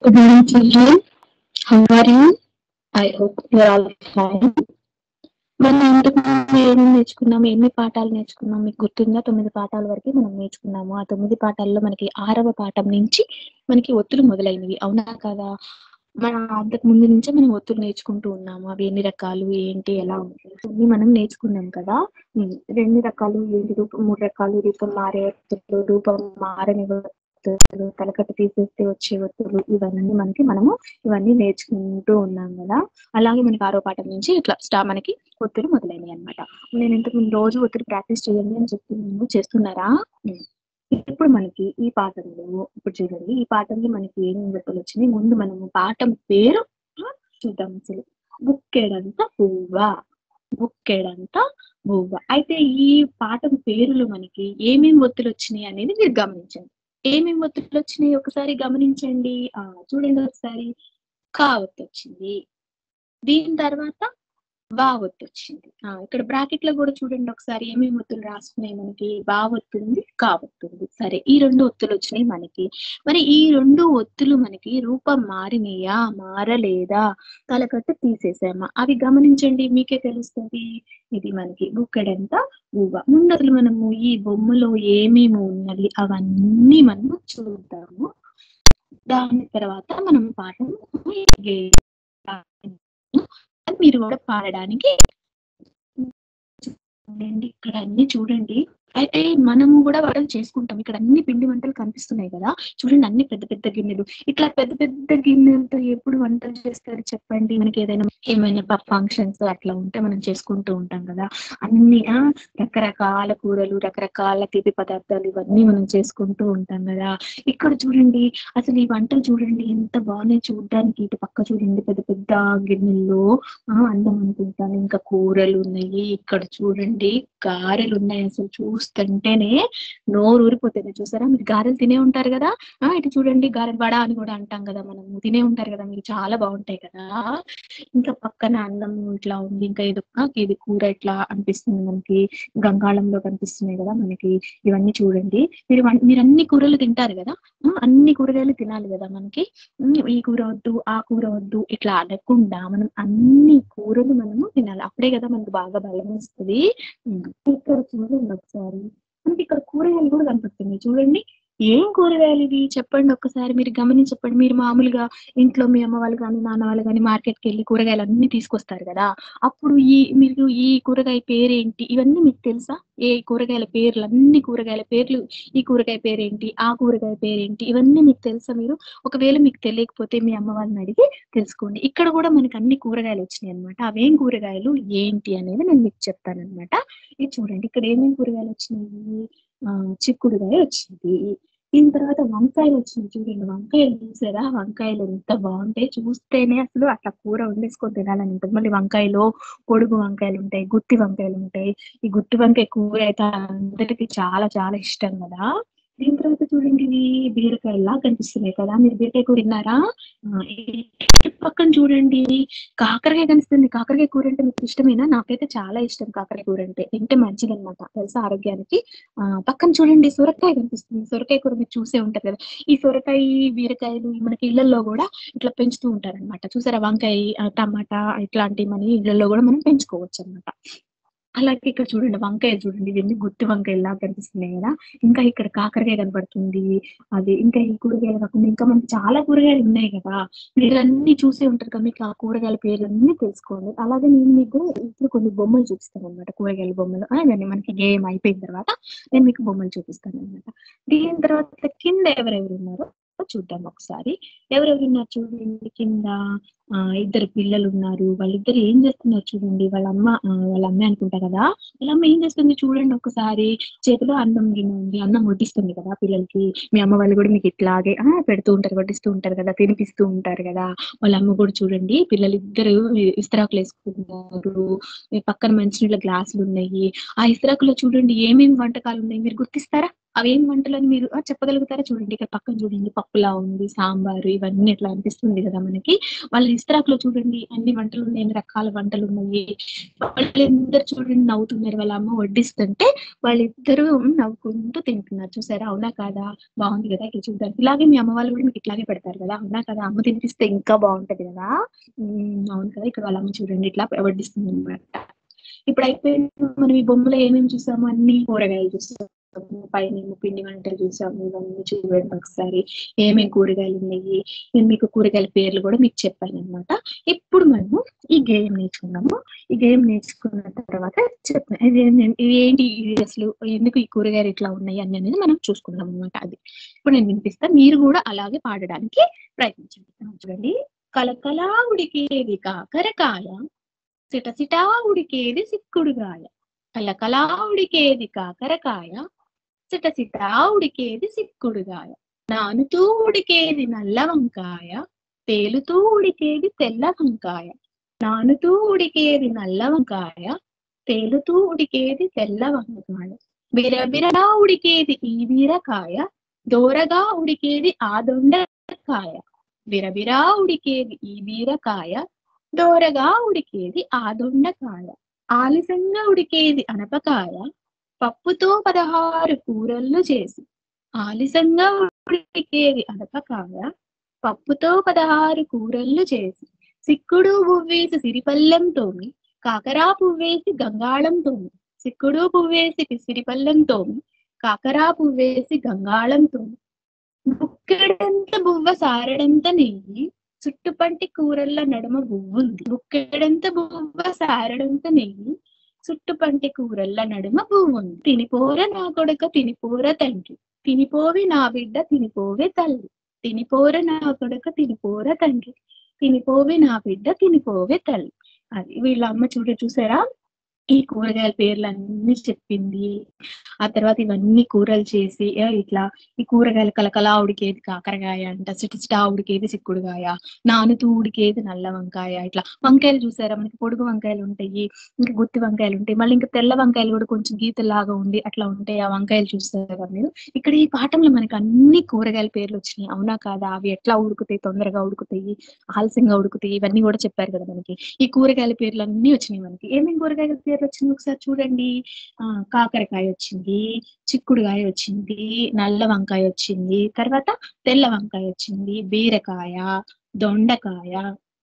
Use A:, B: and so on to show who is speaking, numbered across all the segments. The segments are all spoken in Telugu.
A: Good morning, children. How are you? I hope you are all fine. మనం ఇంతకు ముందు ఏమేమి నేర్చుకున్నాం ఎన్ని పాఠాలు నేర్చుకున్నాం మీకు గుర్తుందా తొమ్మిది పాఠాల వరకు మనం నేర్చుకున్నాము ఆ తొమ్మిది పాఠాల్లో మనకి ఆరవ పాఠం నుంచి మనకి ఒత్తులు మొదలైనవి అవునా కదా మన అంతకు ముందు నుంచే మనం ఒత్తులు నేర్చుకుంటూ ఉన్నాము అవి ఎన్ని రకాలు ఏంటి ఎలా ఉంటాయి అన్ని మనం నేర్చుకున్నాం కదా ఉమ్, రెండు రకాలు ఏంటి రూపం మూడు రకాలు రూపం మారే ఒత్తులు రూపం మారని ఒత్తులు తలకట్ట తీసేస్తే వచ్చే ఒత్తులు ఇవన్నీ మనకి మనము ఇవన్నీ నేర్చుకుంటూ ఉన్నాం కదా అలాగే మనకి ఆరో పాఠం నుంచి ఇట్లా స్టా మనకి ఒత్తులు మొదలైనవి అన్నమాట నేను ఇంతకు ముందు రోజు ఒత్తులు ప్రాక్టీస్ చేయండి అని చెప్తున్నాను చేస్తున్నారా ఉమ్. ఇప్పుడు మనకి ఈ పాఠంలో ఇప్పుడు చూడండి ఈ పాఠంలో మనకి ఏం ఒత్తులు వచ్చినాయి ముందు మనము పాఠం పేరు ఆ, చూద్దాం అసలు బుక్కెడంత పువ్వ బుక్కెడంత పువ్వ అయితే ఈ పాఠం పేరులో మనకి ఏమేమి ఒత్తులు వచ్చినాయి అనేది మీరు గమనించండి ఏమేమి ఒత్తులు వచ్చినాయి ఒకసారి గమనించండి ఆ చూడండి ఒకసారి కా ఒత్తు వచ్చింది దీని తర్వాత వా ఒత్తు వచ్చింది ఆ ఇక్కడ బ్రాకెట్ లో కూడా చూడండి ఒకసారి ఏమేమి ఒత్తులు రాసుకున్నాయి మనకి బా ఒత్తుంది కా ఒత్తుంది సరే ఈ రెండు ఒత్తులు వచ్చినాయి మనకి మరి ఈ రెండు ఒత్తులు మనకి రూపం మారినయా మారలేదా తలకట్టు తీసేసామా అవి గమనించండి మీకే తెలుస్తుంది ఇది మనకి బుక్కడంతా ఊవ ముందు అసలు మనము ఈ బొమ్మలో ఏమేమి ఉన్నది అవన్నీ మనము చూద్దాము దాని తర్వాత మనం పాఠం మీరు కూడా పాడడానికి చూడండి ఇక్కడ అన్ని చూడండి అయితే మనము కూడా వంటలు చేసుకుంటాం ఇక్కడ అన్ని పిండి వంటలు కనిపిస్తున్నాయి కదా చూడండి అన్ని పెద్ద పెద్ద గిన్నెలు ఇట్లా పెద్ద పెద్ద గిన్నెలతో ఎప్పుడు వంటలు చేస్తారు చెప్పండి మనకి ఏదైనా ఏమైనా ఫంక్షన్స్ అట్లా ఉంటే మనం చేసుకుంటూ ఉంటాం కదా అన్ని ఆ రకరకాల కూరలు రకరకాల తీపి పదార్థాలు ఇవన్నీ మనం చేసుకుంటూ ఉంటాం కదా ఇక్కడ చూడండి అసలు ఈ వంటలు చూడండి ఎంత బాగున్నాయి చూడడానికి ఇటు పక్క చూడండి పెద్ద పెద్ద గిన్నెల్లో ఆ అందం అనుకుంటాను ఇంకా కూరలు ఉన్నాయి ఇక్కడ చూడండి గారెలు ఉన్నాయి అసలు చూస్తుంటేనే నోరు ఊరిపోతుంది చూసారా మీరు గారెలు తినే ఉంటారు కదా ఆ ఇటు చూడండి గారెలు వడ అని కూడా అంటాం కదా మనం తినే ఉంటారు కదా మీరు చాలా బాగుంటాయి కదా ఇంకా పక్కన అన్నం ఇట్లా ఉంది ఇంకా ఇది ఆ, ఇది కూర ఇట్లా అనిపిస్తుంది మనకి గంగాళంలో కనిపిస్తున్నాయి కదా మనకి ఇవన్నీ చూడండి మీరు వన్- మీరు అన్ని కూరలు తింటారు కదా ఆ, అన్ని కూరగాయలు తినాలి కదా మనకి ఉమ్, ఈ కూర వద్దు ఆ కూర వద్దు ఇట్లా అనకుండా మనం అన్ని కూరలు మనము తినాలి అప్పుడే కదా మనకు బాగా బలం వస్తుంది ఉమ్, ఇక్కడ చూడండి ఒకసారి మనకి ఇక్కడ కూరగాయలు కూడా కనిపిస్తున్నాయి చూడండి ఏం కూరగాయలు ఇవి చెప్పండి ఒక్కసారి మీరు గమనించి చెప్పండి మీరు మామూలుగా ఇంట్లో మీ అమ్మ వాళ్ళు కానీ నాన్న వాళ్ళు కానీ మార్కెట్కి వెళ్ళి కూరగాయలు అన్ని తీసుకొస్తారు కదా అప్పుడు ఈ మీరు ఈ కూరగాయ పేరేంటి ఇవన్నీ మీకు తెలుసా ఏ కూరగాయల పేర్లు అన్ని కూరగాయల పేర్లు ఈ కూరగాయ పేరేంటి ఆ కూరగాయ పేరేంటి ఇవన్నీ మీకు తెలుసా మీరు ఒకవేళ మీకు తెలియకపోతే మీ అమ్మ వాళ్ళని అడిగి తెలుసుకోండి ఇక్కడ కూడా మనకి అన్ని కూరగాయలు వచ్చినాయి అనమాట అవేం కూరగాయలు ఏంటి అనేది నేను మీకు చెప్తాను అనమాట ఇది చూడండి ఇక్కడ ఏమేమి కూరగాయలు వచ్చినాయి ఆ చిక్కుడుగాయ వచ్చింది దీని తర్వాత వంకాయలు వచ్చినాయి చూడండి వంకాయలు చూసారా వంకాయలు ఎంత బాగుంటాయి చూస్తేనే అసలు అట్లా కూర వండేసుకొని తినాలని ఉంటుంది మళ్ళీ వంకాయలో పొడుగు వంకాయలు ఉంటాయి గుత్తి వంకాయలు ఉంటాయి ఈ గుత్తి వంకాయ కూర అయితే అందరికి చాలా చాలా ఇష్టం కదా దీని తర్వాత చూడండి ఇవి బీరకాయలా కనిపిస్తున్నాయి కదా మీరు బీరకాయ కూర తిన్నారా ఆ, ఈ పక్కన చూడండి కాకరకాయ కనిపిస్తుంది కాకరకాయ కూర అంటే మీకు ఇష్టమేనా నాకైతే చాలా ఇష్టం కాకరకాయ కూర అంటే తింటే మంచిది అనమాట తెలుసా ఆరోగ్యానికి ఆ పక్కన చూడండి సొరకాయ కనిపిస్తుంది సొరకాయ కూర మీరు చూసే ఉంటారు కదా ఈ సొరకాయ బీరకాయలు మనకి ఇళ్లలో కూడా ఇట్లా పెంచుతూ ఉంటారు అనమాట చూసారా వంకాయ ఆ, టమాటా ఇట్లాంటివి మన ఇళ్లలో కూడా మనం పెంచుకోవచ్చు అనమాట అలాగే ఇక్కడ చూడండి వంకాయ చూడండి ఇవన్నీ గుత్తి వంకాయలా కనిపిస్తున్నాయి కదా ఇంకా ఇక్కడ కాకరకాయ కనబడుతుంది అది ఇంకా ఈ కూరగాయలు కాకుండా ఇంకా మనకి చాలా కూరగాయలు ఉన్నాయి కదా మీరు అన్ని చూసే ఉంటారు కదా మీకు ఆ కూరగాయల పేర్లు అన్ని తెలుసుకోండి అలాగే నేను మీకు ఇప్పుడు కొన్ని బొమ్మలు చూపిస్తాను అనమాట కూరగాయల బొమ్మలు ఆ, ఇవన్నీ మనకి గేమ్ అయిపోయిన తర్వాత నేను మీకు బొమ్మలు చూపిస్తాను అనమాట దీని తర్వాత కింద ఎవరెవరు ఉన్నారో చూద్దాం ఒకసారి ఎవరెవరు ఉన్నారు చూడండి కింద ఆ ఇద్దరు పిల్లలు ఉన్నారు వాళ్ళిద్దరు ఏం చేస్తున్నారు చూడండి వాళ్ళ అమ్మ ఆ, వాళ్ళ అమ్మ అనుకుంటా కదా వాళ్ళ అమ్మ ఏం చేస్తుంది చూడండి ఒకసారి చేతిలో అన్నం గిన్నె ఉంది అన్నం వడ్డిస్తుంది కదా పిల్లలకి మీ అమ్మ వాళ్ళు కూడా మీకు ఇట్లాగే ఆ పెడుతూ ఉంటారు వడ్డిస్తూ ఉంటారు కదా తినిపిస్తూ ఉంటారు కదా వాళ్ళ అమ్మ కూడా చూడండి పిల్లలు ఇద్దరు ఇస్తరాకులు వేసుకుంటున్నారు ఈ పక్కన మంచినీళ్ళ గ్లాసులు ఉన్నాయి ఆ ఇస్తరాకులో చూడండి ఏమేమి వంటకాలు ఉన్నాయి మీరు గుర్తిస్తారా అవి ఏం వంటలు అని మీరు ఆ, చెప్పగలుగుతారా చూడండి ఇక్కడ పక్కన చూడండి పప్పులా ఉంది సాంబారు ఇవన్నీ ఇట్లా అనిపిస్తుంది కదా మనకి వాళ్ళ ఇస్త్రాకులో చూడండి అన్ని వంటలు ఉన్నాయి ఎన్ని రకాల వంటలు ఉన్నాయి వాళ్ళిద్దరు చూడండి నవ్వుతున్నారు వాళ్ళ అమ్మ వడ్డిస్తుంటే వాళ్ళిద్దరూ నవ్వుకుంటూ తింటున్నారు చూసారా అవునా కాదా బాగుంది కదా ఇట్లా చూద్దాం ఇలాగే మీ అమ్మ వాళ్ళు కూడా మీకు ఇట్లాగే పెడతారు కదా అవునా కదా అమ్మ తినిపిస్తే ఇంకా బాగుంటది కదా ఉమ్, అవును కదా ఇక్కడ వాళ్ళ అమ్మ చూడండి ఇట్లా వడ్డిస్తుంది అనమాట ఇప్పుడు అయిపోయింది మనం ఈ బొమ్మలో ఏమేమి చూసాము అన్ని కూరగాయలు చూసాము పైన ఏమో పిండి వంటలు చూసాము ఇవన్నీ చూడండి ఒకసారి ఏమేమి కూరగాయలు ఉన్నాయి నేను మీకు కూరగాయల పేర్లు కూడా మీకు చెప్పాను అనమాట ఇప్పుడు మనము ఈ గేమ్ నేర్చుకున్నాము ఈ గేమ్ నేర్చుకున్న తర్వాత చెప్పాను ఇది ఏంటి- ఇది ఏంటి ఇది అసలు ఎందుకు ఈ కూరగాయలు ఇట్లా ఉన్నాయి అని అనేది మనం చూసుకుందాం అనమాట అది ఇప్పుడు నేను వినిపిస్తా మీరు కూడా అలాగే పాడడానికి ప్రయత్నించండి చూడండి కలకలా ఉడికేది కాకరకాయ సిటసిటా ఉడికేది సిక్కుడుగాయ కలకలా ఉడికేది కాకరకాయ సిటసిటా ఉడికేది సిక్కుడుగాయ నానుతూ ఉడికేది నల్ల వంకాయ తేలుతూ ఉడికేది తెల్ల వంకాయ నానుతూ ఉడికేది నల్ల వంకాయ తేలుతూ ఉడికేది తెల్ల వంకాయ బిరబిరలా ఉడికేది ఈ బీరకాయ దోరగా ఉడికేది ఆ దొండకాయ బిరబిరా ఉడికేది ఈ బీరకాయ దోరగా ఉడికేది ఆ దొండకాయ ఆలస్యంగా ఉడికేది అనపకాయ పప్పుతో పదహారు కూరళ్ళు చేసి ఆలస్యంగా ఉడికేది అనపకాయ పప్పుతో పదహారు కూరళ్ళు చేసి సిక్కుడు పువ్వేసి సిరిపల్లెం తోమి కాకరా పువ్వేసి గంగాళం తోమి సిక్కుడు పువ్వేసి సిరిపల్లెం తోమి కాకరా పువ్వేసి గంగాళం తోమి బుక్కెడంత బువ్వ సారడంత నెయ్యి చుట్టుపంటి కూరల్ల నడుమ బువ్వుంది బుక్కెడంత బువ్వ సారడంత నెయ్యి చుట్టుపంటి కూరల్ల నడుమ బువ్వుంది తినిపోర నా కొడుక తినిపోర తండ్రి తినిపోవి నా బిడ్డ తినిపోవే తల్లి తినిపోర నా కొడుక తినిపోర తండ్రి తినిపోవే నా బిడ్డ తినిపోవే తల్లి అది వీళ్ళ అమ్మ చూడ చూసారా ఈ కూరగాయల పేర్లు అన్ని చెప్పింది ఆ తర్వాత ఇవన్నీ కూరలు చేసి ఏ ఇట్లా ఈ కూరగాయలు కలకలా ఉడికేది కాకరకాయ అంట చిటిచిటా ఉడికేది సిక్కుడుగాయ నానుతూ ఉడికేది నల్ల వంకాయ ఇట్లా వంకాయలు చూసారా మనకి పొడుగు వంకాయలు ఉంటాయి ఇంకా గుత్తి వంకాయలు ఉంటాయి మళ్ళీ ఇంకా తెల్ల వంకాయలు కూడా కొంచెం గీతలాగా ఉండి అట్లా ఉంటాయి ఆ వంకాయలు చూస్తారా మీరు ఇక్కడ ఈ పాఠంలో మనకి అన్ని కూరగాయల పేర్లు వచ్చినాయి అవునా కాదా అవి ఎట్లా ఉడుకుతాయి తొందరగా ఉడుకుతాయి ఆలస్యంగా ఉడుకుతాయి ఇవన్నీ కూడా చెప్పారు కదా మనకి ఈ కూరగాయల పేర్లు అన్ని వచ్చినాయి మనకి ఏమేమి కూరగాయల పేర్లు వచ్చినాయి ఒకసారి చూడండి ఆ కాకరకాయ వచ్చింది చిక్కుడుకాయ వచ్చింది నల్ల వంకాయ వచ్చింది తర్వాత తెల్ల వంకాయ వచ్చింది బీరకాయ దొండకాయ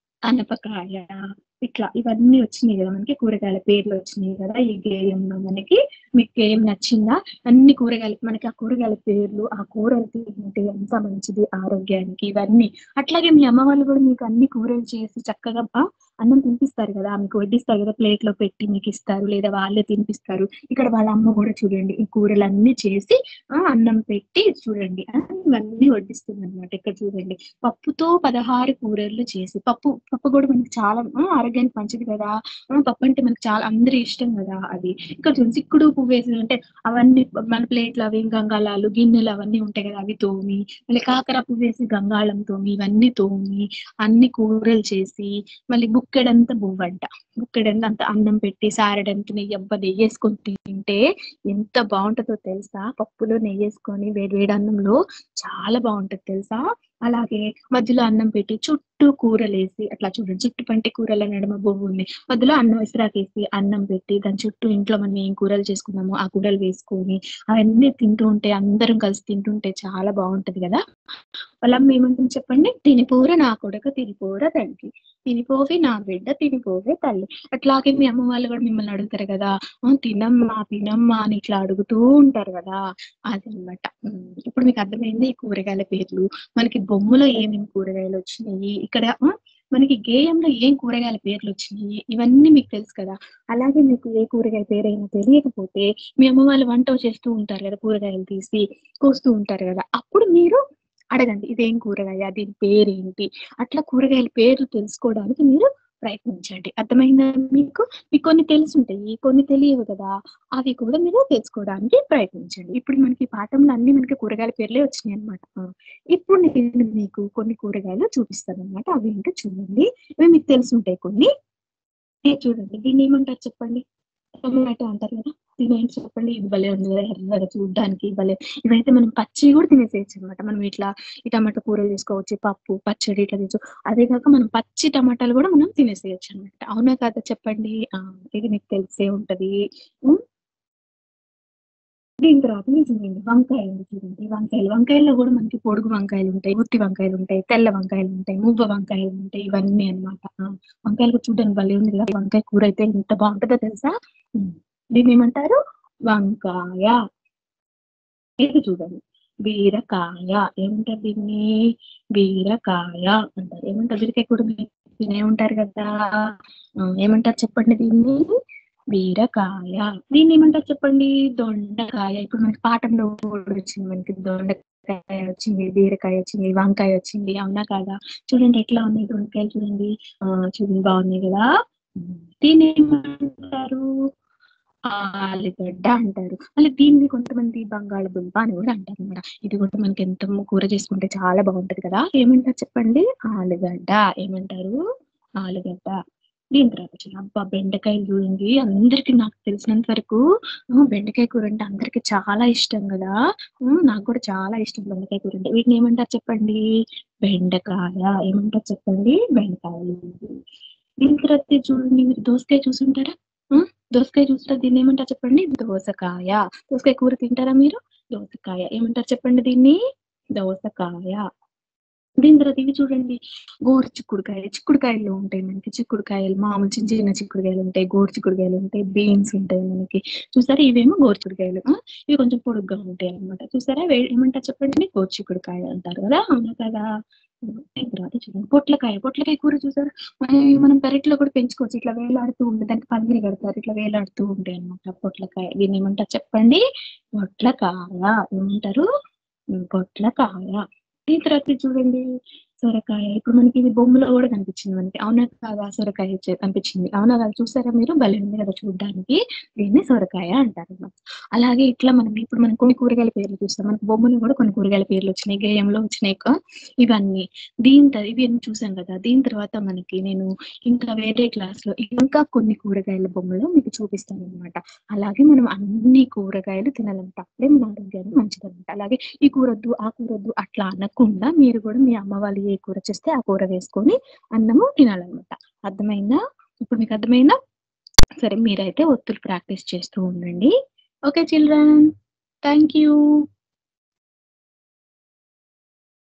A: అనపకాయ ఇట్లా ఇవన్నీ వచ్చినాయి కదా మనకి కూరగాయల పేర్లు వచ్చినాయి కదా ఈ గేయంలో మనకి మీకు ఏం నచ్చిందా అన్ని కూరగాయలు మనకి ఆ కూరగాయల పేర్లు ఆ కూరలు తింటే ఎంత మంచిది ఆరోగ్యానికి ఇవన్నీ అట్లాగే మీ అమ్మ వాళ్ళు కూడా మీకు అన్ని కూరలు చేసి చక్కగా ఆ, అన్నం తినిపిస్తారు కదా మీకు వడ్డిస్తారు కదా ప్లేట్ లో పెట్టి మీకు ఇస్తారు లేదా వాళ్ళే తినిపిస్తారు ఇక్కడ వాళ్ళ అమ్మ కూడా చూడండి ఈ కూరలు అన్ని చేసి ఆ అన్నం పెట్టి చూడండి ఆ, ఇవన్నీ వడ్డిస్తుంది అనమాట ఇక్కడ చూడండి పప్పుతో పదహారు కూరలు చేసి పప్పు పప్పు కూడా మనకి చాలా ఆ, ఆరోగ్యానికి మంచిది కదా ఆ, పప్పు అంటే మనకి చాలా అందరి ఇష్టం కదా అది ఇక్కడ చూడండి చిక్కుడు పువ్వు వేసి అంటే అవన్నీ మన ప్లేట్లు అవి గంగాళాలు గిన్నెలు అవన్నీ ఉంటాయి కదా అవి తోమి మళ్ళీ కాకర పువ్వు వేసి గంగాళం తోమి ఇవన్నీ తోమి అన్ని కూరలు చేసి మళ్ళీ బుక్కెడంత బువ్వంట బుక్కెడంత అంత అన్నం పెట్టి సారెడంత నెయ్యి అబ్బా నెయ్యి వేసుకొని తింటే ఎంత బాగుంటుందో తెలుసా పప్పులో నెయ్యి వేసుకొని వేడి వేడి అన్నంలో చాలా బాగుంటది తెలుసా అలాగే మధ్యలో అన్నం పెట్టి చుట్టూ కూరలు వేసి అట్లా చూడండి చుట్టు పంటి కూరల నడుమ బొవ్వు ఉంది మధ్యలో అన్నం విసిరాకేసి అన్నం పెట్టి దాని చుట్టూ ఇంట్లో మనం ఏం కూరలు చేసుకున్నామో ఆ కూరలు వేసుకొని అవన్నీ తింటూ ఉంటే అందరం కలిసి తింటుంటే చాలా బాగుంటది కదా వాళ్ళ అమ్మ ఏమంటుంది చెప్పండి తినిపోర నా కొడుక తినిపోర తండ్రి తినిపోవి నా బిడ్డ తినిపోవే తల్లి అట్లాగే మీ అమ్మ వాళ్ళు కూడా మిమ్మల్ని అడుగుతారు కదా "ఆ, తినమ్మా తినమ్మా అని ఇట్లా అడుగుతూ ఉంటారు కదా అదనమాట ఉమ్, ఇప్పుడు మీకు అర్థమైంది ఈ కూరగాయల పేర్లు మనకి బొమ్మలో ఏమేమి కూరగాయలు వచ్చినాయి ఇక్కడ ఆ, మనకి గేయంలో ఏం కూరగాయల పేర్లు వచ్చినాయి ఇవన్నీ మీకు తెలుసు కదా అలాగే మీకు ఏ కూరగాయల పేరైనా తెలియకపోతే మీ అమ్మ వాళ్ళు వంట చేస్తూ ఉంటారు కదా కూరగాయలు తీసి కోస్తూ ఉంటారు కదా అప్పుడు మీరు అడగండి ఇదేం కూరగాయ దీని పేరేంటి అట్లా కూరగాయల పేర్లు తెలుసుకోవడానికి మీరు ప్రయత్నించండి అర్థమైందా మీకు మీకు కొన్ని తెలిసి ఉంటాయి కొన్ని తెలియవు కదా అవి కూడా మీరు తెలుసుకోవడానికి ప్రయత్నించండి ఇప్పుడు మనకి ఈ పాఠంలో అన్ని మనకి కూరగాయల పేర్లే వచ్చినాయి అనమాట ఇప్పుడు నేను మీకు కొన్ని కూరగాయలు చూపిస్తాను అనమాట అవి ఏంటో చూడండి ఇవి మీకు తెలిసి ఉంటాయి కొన్ని ఏ చూడండి దీన్ని ఏమంటారు చెప్పండి టొమాటో అంటారు కదా తినేయండి చెప్పండి ఇది భలే ఉంది కదా ఎర్రగా చూడడానికి భలే ఇవైతే మనం పచ్చి కూడా తినేసేయచ్చు అనమాట మనం ఇట్లా ఈ టమాటా కూరలు చేసుకోవచ్చు పప్పు పచ్చడి ఇట్లా తీసుకో అదే కాక మనం పచ్చి టమాటాలు కూడా మనం తినేసేయచ్చు అనమాట అవునా కదా చెప్పండి ఆ ఇది మీకు తెలిసే ఉంటది ఉం? దీని తర్వాత మీకు చూడండి వంకాయలు చూడండి వంకాయలు వంకాయల్లో కూడా మనకి పొడుగు వంకాయలు ఉంటాయి గుత్తి వంకాయలు ఉంటాయి తెల్ల వంకాయలు ఉంటాయి మువ్వ వంకాయలు ఉంటాయి ఇవన్నీ అనమాట వంకాయలు కూడా చూడడానికి భలే ఉంది కదా వంకాయ కూర అయితే ఎంత బాగుంటుందో తెలుసా ఉం. దీన్ని ఏమంటారు వంకాయ ఇది చూడండి బీరకాయ ఏమంటారు దీన్ని బీరకాయ అంటారు ఏమంటారు బీరకాయ కూడా మీరు తినే ఉంటారు కదా ఆ, ఏమంటారు చెప్పండి దీన్ని బీరకాయ దీన్ని ఏమంటారు చెప్పండి దొండకాయ ఇప్పుడు మనకి పాఠంలో కూడా వచ్చింది మనకి దొండకాయ వచ్చింది బీరకాయ వచ్చింది వంకాయ వచ్చింది అవునా కాదా చూడండి ఎట్లా ఉన్నాయి దొండకాయలు చూడండి ఆ చూడండి బాగున్నాయి కదా దీన్ని ఏమంటారు ఆలుగడ్డ అంటారు మళ్ళీ దీన్ని కొంతమంది బంగాళదుంప అని కూడా అంటారు అనమాట ఇది కూడా మనకి ఎంత కూర చేసుకుంటే చాలా బాగుంటది కదా ఏమంటారు చెప్పండి ఆలుగడ్డ ఏమంటారు ఆలుగడ్డ దీని తర్వాత వచ్చిన అబ్బా బెండకాయలు చూడండి అందరికి నాకు తెలిసినంత వరకు ఆ, బెండకాయ కూర అంటే అందరికి చాలా ఇష్టం కదా ఆ, నాకు కూడా చాలా ఇష్టం బెండకాయ కూర అంటే వీటిని ఏమంటారు చెప్పండి బెండకాయ ఏమంటారు చెప్పండి బెండకాయలు దీని తర్వాత చూడండి మీరు దోసకాయ చూసుంటారా ఆ, దోసకాయ చూసారా దీన్ని ఏమంటారు చెప్పండి దోసకాయ దోసకాయ కూర తింటారా మీరు దోసకాయ ఏమంటారు చెప్పండి దీన్ని దోసకాయ దీని తర్వాత ఇవి చూడండి గోరు చిక్కుడుకాయ చిక్కుడుకాయలు ఉంటాయి మనకి చిక్కుడుకాయలు మామూలు చిన్న చిన్న చిక్కుడుకాయలు ఉంటాయి గోరు చిక్కుడుకాయలు ఉంటాయి బీన్స్ ఉంటాయి మనకి చూసారా ఇవేమో గోరు చిక్కుడుకాయలు ఆ, ఇవి కొంచెం పొడుగ్గా ఉంటాయి అన్నమాట చూసారా వే- ఏమంటారు చెప్పండి గోరు చిక్కుడుకాయ అంటారు కదా అవునా కదా దీని తర్వాత చూడండి పొట్లకాయ పొట్లకాయ కూర చూసారా మనం మనం పెరట్లో కూడా పెంచుకోవచ్చు ఇట్లా వేలాడుతూ ఉంటే దానికి పందిరి కడతారు ఇట్లా వేలాడుతూ ఉంటాయి అన్నమాట పొట్లకాయ దీన్ని ఏమంటారు చెప్పండి పొట్లకాయ ఏమంటారు ఉమ్, పొట్లకాయ దీని తర్వాత ఇది చూడండి సొరకాయ ఇప్పుడు మనకి ఇది బొమ్మలో కూడా కనిపించింది మనకి అవునా కాదా సొరకాయ చే- కనిపించింది అవునా కాదు చూసారా మీరు భలే ఉంది కదా చూడడానికి దీన్ని సొరకాయ అంటారు అన్నమాట. అలాగే ఇట్లా మనం ఇప్పుడు మనం కొన్ని కూరగాయల పేర్లు చూస్తాం మనకి బొమ్మలు కూడా కొన్ని కూరగాయల పేర్లు వచ్చినాయి గేయంలో వచ్చినాయి క- ఇవన్నీ దీని త- ఇవి అన్ని చూసాం కదా దీని తర్వాత మనకి నేను ఇంకా వేరే క్లాస్ లో ఇంకా కొన్ని కూరగాయల బొమ్మలు మీకు చూపిస్తాను అనమాట అలాగే మనం అన్ని కూరగాయలు తినాలంట అప్పుడే మన ఆరోగ్యానికి మంచిదన్నమాట అలాగే ఈ కూరొద్దు ఆ కూరొద్దు అట్లా అనకుండా మీరు కూడా మీ అమ్మ వాళ్ళు ఏ కూర చేస్తే ఆ కూర వేసుకొని అన్నము తినాలన్నమాట అర్థమైందా ఇప్పుడు మీకు అర్థమైందా సరే మీరైతే ఒత్తులు ప్రాక్టీస్ చేస్తూ ఉండండి ఓకే చిల్డ్రన్ థ్యాంక్ యూ